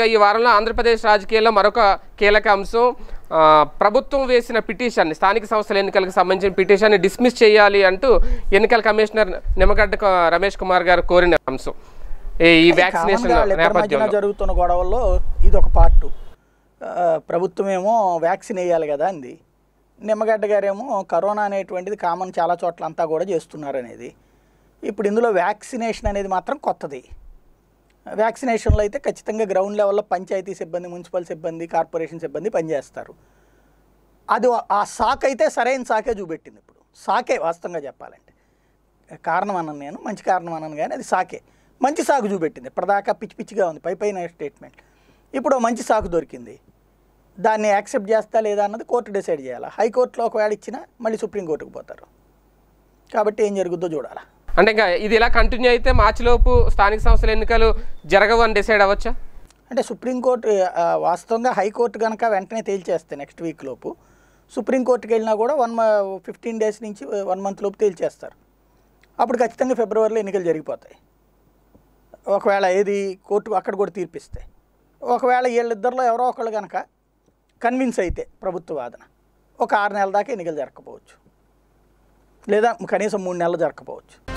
ఈ వారంలో ఆంధ్రప్రదేశ్ రాజకీయాల్లో మరొక కీలక అంశం ఆ, ప్రభుత్వం వేసిన పిటిషన్ స్థానిక సంస్థల ఎన్నికలకు సంబంధించిన పిటిషన్ని డిస్మిస్ చేయాలి అంటూ ఎన్నికల కమిషనర్ నిమ్మగడ్డ క- రమేష్ కుమార్ గారు కోరిన అంశం ఈ ఈ వ్యాక్సినేషన్ కామన్గా వాళ్ళిద్దరి మధ్యన నేపథ్యంలో జరుగుతున్న గొడవల్లో ఇది ఒక పార్ట్ ప్రభుత్వం ఏమో వ్యాక్సిన్ వేయాలి కదా అంది నిమ్మగడ్డ గారేమో కరోనా అనేటువంటిది కామన్ చాలా చోట్ల అంతా కూడా చేస్తున్నారు అనేది ఇప్పుడు ఇందులో వ్యాక్సినేషన్ అనేది మాత్రం కొత్తది వ్యాక్సినేషన్లో అయితే ఖచ్చితంగా గ్రౌండ్ లెవెల్లో పంచాయతీ సిబ్బంది మున్సిపల్ సిబ్బంది కార్పొరేషన్ సిబ్బంది పనిచేస్తారు అది ఆ సాక్ అయితే సరైన సాకే చూపెట్టింది ఇప్పుడు సాకే వాస్తవంగా చెప్పాలంటే కారణం అన్నాను నేను మంచి కారణం అన్నాను కానీ అది సాకే మంచి సాకు చూపెట్టింది ఇప్పటిదాకా పిచ్చి పిచ్చిగా ఉంది పై పైన స్టేట్మెంట్ ఇప్పుడు ఓ మంచి సాకు దొరికింది దాన్ని యాక్సెప్ట్ చేస్తా లేదా అన్నది కోర్టు డిసైడ్ చేయాలి హైకోర్టులో ఒకవేళ ఇచ్చినా మళ్ళీ సుప్రీంకోర్టుకు పోతారు కాబట్టి ఏం జరుగుద్దో చూడాలా అంటే ఇంకా ఇది ఇలా కంటిన్యూ అయితే మార్చిలోపు స్థానిక సంస్థల ఎన్నికలు జరగవు అని డిసైడ్ అవ్వచ్చా అంటే సుప్రీంకోర్టు ఆ, వాస్తవంగా హైకోర్టు కనుక వెంటనే తేల్చేస్తే నెక్స్ట్ వీక్ లోపు సుప్రీంకోర్టుకి వెళ్ళినా కూడా వన్ ఫిఫ్టీన్ డేస్ నుంచి వన్ మంత్ లోపు తేల్చేస్తారు అప్పుడు ఖచ్చితంగా ఫిబ్రవరిలో ఎన్నికలు జరిగిపోతాయి ఒకవేళ ఏది కోర్టు అక్కడ కూడా తీర్పిస్తే ఒకవేళ వీళ్ళిద్దరిలో ఎవరో ఒకళ్ళు కనుక కన్విన్స్ అయితే ప్రభుత్వ వాదన ఒక ఆరు నెలల దాకా ఎన్నికలు జరగకపోవచ్చు లేదా కనీసం మూడు నెలలు జరగకపోవచ్చు